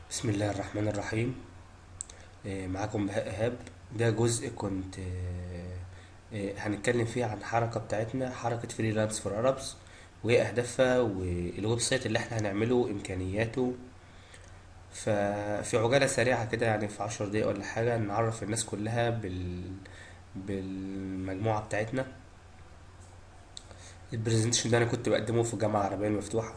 بسم الله الرحمن الرحيم آه، معاكم بهاء إيهاب ده جزء كنت آه، آه، هنتكلم فيه عن حركة بتاعتنا حركة فريلانس فور أرابس وإيه أهدافها والويب سايت اللي احنا هنعمله إمكانياته ففي عجالة سريعة كده يعني في عشر دقايق ولا حاجة نعرف الناس كلها بال بالمجموعة بتاعتنا البرزنتيشن ده أنا كنت بقدمه في الجامعة العربية المفتوحة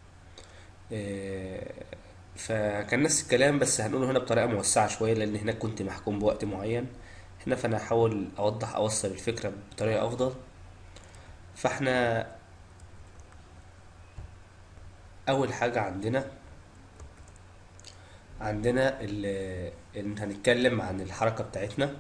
آه، فكان نفس الكلام بس هنقوله هنا بطريقة موسعة شوية لأن هناك كنت محكوم بوقت معين هنا فأنا هحاول أوضح أوصل الفكرة بطريقة أفضل فاحنا أول حاجة عندنا عندنا ال- إن هنتكلم عن الحركة بتاعتنا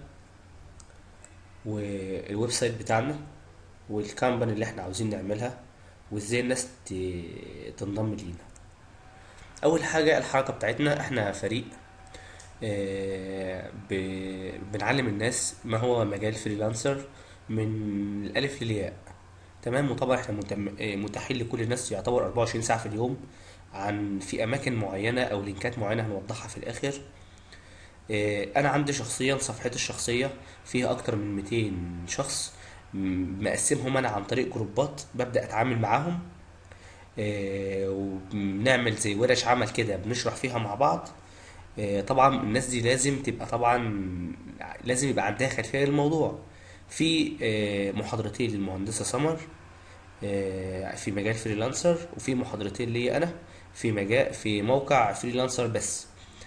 والويب سايت بتاعنا والكامباني اللي احنا عاوزين نعملها وازاي الناس ت- تنضم لينا اول حاجه الحركه بتاعتنا احنا فريق آه، ب- بنعلم الناس ما هو مجال فريلانسر من الالف للياء تمام وطبعا احنا متم- آه، متاحين لكل الناس يعتبر 24 ساعه في اليوم عن في اماكن معينه او لينكات معينه هنوضحها في الاخر آه، انا عندي شخصيا صفحتي الشخصيه فيها اكتر من 200 شخص م- مقسمهم انا عن طريق جروبات ببدا اتعامل معاهم آه، وبنعمل زي ورش عمل كده بنشرح فيها مع بعض آه، طبعا الناس دي لازم تبقى طبعا لازم يبقى عندها خلفية للموضوع في آه، محاضرتين للمهندسة سمر آه، في مجال فريلانسر وفي محاضرتين ليا انا في مجال في موقع فريلانسر بس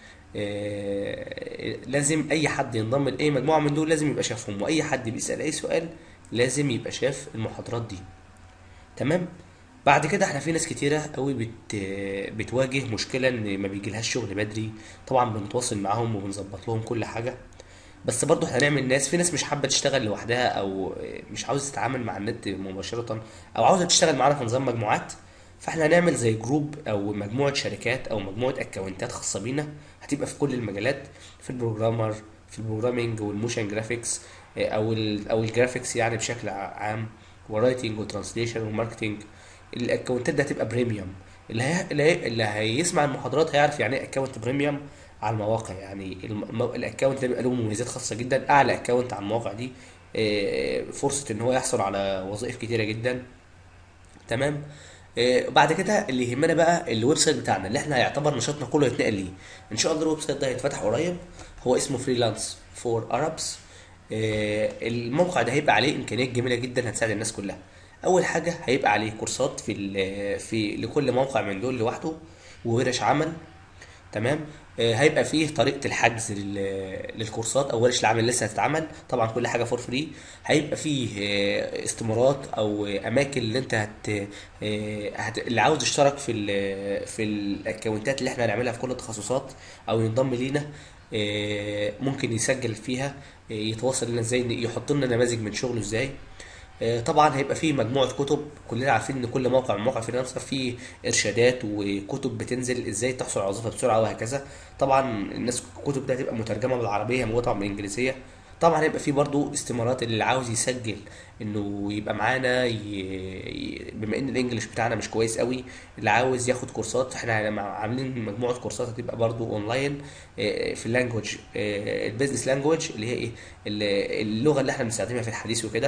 آه، لازم اي حد ينضم لاي مجموعة من دول لازم يبقى شافهم واي حد بيسأل اي سؤال لازم يبقى شاف المحاضرات دي تمام بعد كده احنا في ناس كتيرة قوي بت... بتواجه مشكلة ان ما بيجيلهاش شغل بدري طبعا بنتواصل معاهم وبنظبط لهم كل حاجة بس برضه احنا هنعمل ناس في ناس مش حابة تشتغل لوحدها او مش عاوزة تتعامل مع النت مباشرة او عاوزة تشتغل معانا في نظام مجموعات فاحنا هنعمل زي جروب او مجموعة شركات او مجموعة اكونتات خاصة بينا هتبقى في كل المجالات في البروجرامر في البروجرامينج والموشن جرافيكس اه، او ال او الجرافيكس يعني بشكل عام ورايتنج وترانسليشن وماركتنج الاكونتات ده هتبقى بريميوم اللي هي اللي, هي اللي هيسمع المحاضرات هيعرف يعني ايه اكونت بريميوم على المواقع يعني الم- الاكونت ده بيبقى له مميزات خاصه جدا اعلى اكونت على المواقع دي اه، فرصه ان هو يحصل على وظائف كتيره جدا تمام آه، بعد كده اللي يهمنا بقى الويب سايت بتاعنا اللي احنا هيعتبر نشاطنا كله يتنقل ليه ان شاء الله الويب سايت ده هيتفتح قريب هو اسمه فريلانس فور ارابس الموقع ده هيبقى عليه امكانيات جميله جدا هتساعد الناس كلها اول حاجه هيبقى عليه كورسات في ال- في لكل موقع من دول لوحده وورش عمل تمام آه، هيبقى فيه طريقة الحجز لل- للكورسات او ورش العمل لسه هتتعمل طبعا كل حاجة فور فري هيبقى فيه آه، استمارات او اماكن اللي انت هت, آه، هت... اللي عاوز يشترك في ال... في الاكونتات اللي احنا هنعملها في كل التخصصات او ينضم لينا آه، ممكن يسجل فيها آه، يتواصل لنا ازاي يحط لنا نماذج من شغله ازاي آه، طبعا هيبقى فيه مجموعة كتب كلنا عارفين ان كل موقع من مواقع فريلانسر فيه ارشادات وكتب بتنزل ازاي تحصل على وظيفة بسرعة وهكذا طبعا الناس الكتب دي هتبقى مترجمة بالعربية موجودة طبعا بالانجليزية طبعا هيبقى فيه برضو استمارات اللي عاوز يسجل انه يبقى معانا ي... ي- بما ان الانجليش بتاعنا مش كويس قوي اللي عاوز ياخد كورسات احنا عاملين مجموعة كورسات هتبقى برضو اونلاين آه، في اللانجوج البيزنس لانجوج اللي هي ايه اللغة اللي احنا بنستخدمها في الحديث وكده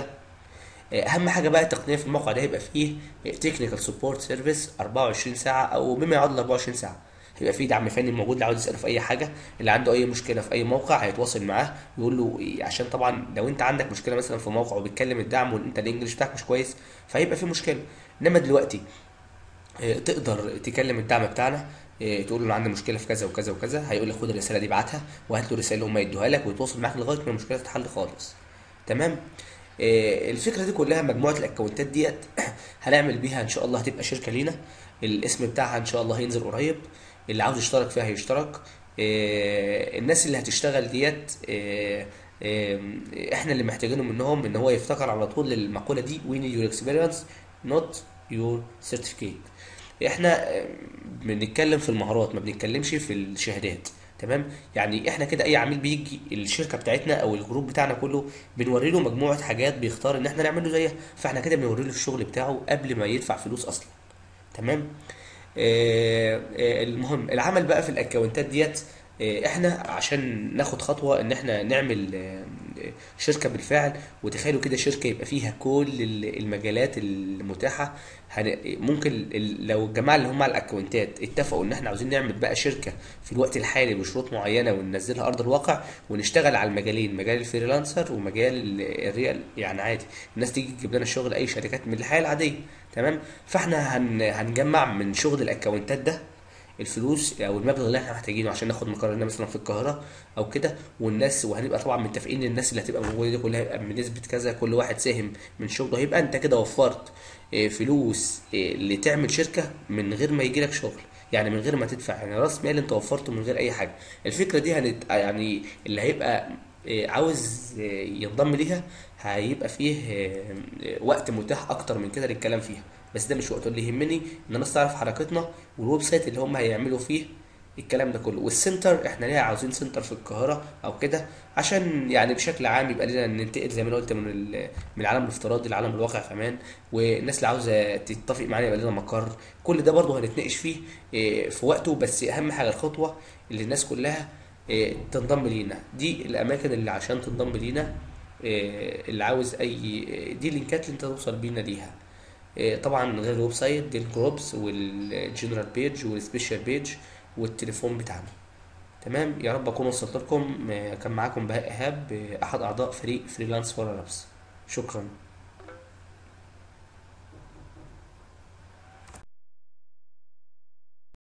اهم حاجه بقى التقنيه في الموقع ده هيبقى فيه تكنيكال سبورت سيرفيس 24 ساعه او بما يعادل 24 ساعه هيبقى فيه دعم فني موجود اللي عاوز يساله في اي حاجه اللي عنده اي مشكله في اي موقع هيتواصل معاه يقول له إيه، عشان طبعا لو انت عندك مشكله مثلا في موقع وبيتكلم الدعم وانت الانجليش بتاعك مش كويس فهيبقى في مشكله انما دلوقتي آه، تقدر تكلم الدعم بتاعنا آه، تقول له انا عندي مشكله في كذا وكذا وكذا هيقول لك خد الرساله دي ابعتها وهات له الرساله اللي هم يدوها لك ويتواصل معاك لغايه ما المشكله تتحل خالص تمام آه، الفكره دي كلها مجموعه الاكونتات ديت هنعمل بيها ان شاء الله هتبقى شركه لينا الاسم بتاعها ان شاء الله هينزل قريب اللي عاوز يشترك فيها هيشترك آه، الناس اللي هتشتغل ديت آه، آه، احنا اللي محتاجينه منهم ان هو يفتكر على طول المقوله دي we need your experience not your certificate احنا آه، بنتكلم في المهارات ما بنتكلمش في الشهادات تمام يعني احنا كده اي عميل بيجي الشركه بتاعتنا او الجروب بتاعنا كله بنوري له مجموعه حاجات بيختار ان احنا نعمل له زيها فاحنا كده بنوري له الشغل بتاعه قبل ما يدفع فلوس اصلا تمام آه، آه، المهم العمل بقى في الاكونتات ديت آه، احنا عشان ناخد خطوة ان احنا نعمل آه، آه، شركة بالفعل وتخيلوا كده شركة يبقى فيها كل ال- المجالات المتاحة هن- ممكن ال- لو الجماعة اللي هم على الاكونتات اتفقوا ان احنا عاوزين نعمل بقى شركة في الوقت الحالي بشروط معينة وننزلها ارض الواقع ونشتغل على المجالين مجال الفريلانسر ومجال ال- الريال يعني عادي الناس تيجي تجيب لنا الشغل اي شركات من الحياة العادية تمام فاحنا هن هنجمع من شغل الاكونتات ده الفلوس او المبلغ اللي احنا محتاجينه عشان ناخد مقرنا مثلا في القاهره او كده والناس وهنبقى طبعا متفقين ان الناس اللي هتبقى موجوده دي كلها هيبقى بنسبه كذا كل واحد ساهم من شغله هيبقى انت كده وفرت آه، فلوس آه، لتعمل شركه من غير ما يجيلك شغل يعني من غير ما تدفع يعني راس مال انت وفرته من غير اي حاجه الفكره دي هنت يعني اللي هيبقى آه، عاوز آه، ينضم ليها هيبقى فيه آه، آه، وقت متاح اكتر من كده للكلام فيها بس ده مش وقته اللي يهمني ان الناس تعرف حركتنا والويب سايت اللي هم هيعملوا فيه الكلام ده كله والسنتر احنا ليه عاوزين سنتر في القاهره او كده عشان يعني بشكل عام يبقى لنا ننتقل زي ما انا قلت من ال- من العالم الافتراضي لعالم الواقع كمان والناس اللي عاوزه تتفق معانا يبقى لنا مقر كل ده برضه هنتناقش فيه إيه، في وقته بس اهم حاجه الخطوه اللي الناس كلها إيه، تنضم لينا دي الاماكن اللي عشان تنضم لينا إيه، اللي عاوز اي دي اللينكات اللي انت توصل بينا ليها إيه، طبعا غير الويب سايت دي الجروبس والجنرال بيج والسبيشال بيج والتليفون بتاعنا تمام يا رب اكون وصلت لكم آه، كان معاكم بهاء ايهاب آه، احد اعضاء فريق فريلانس فور رابس شكرا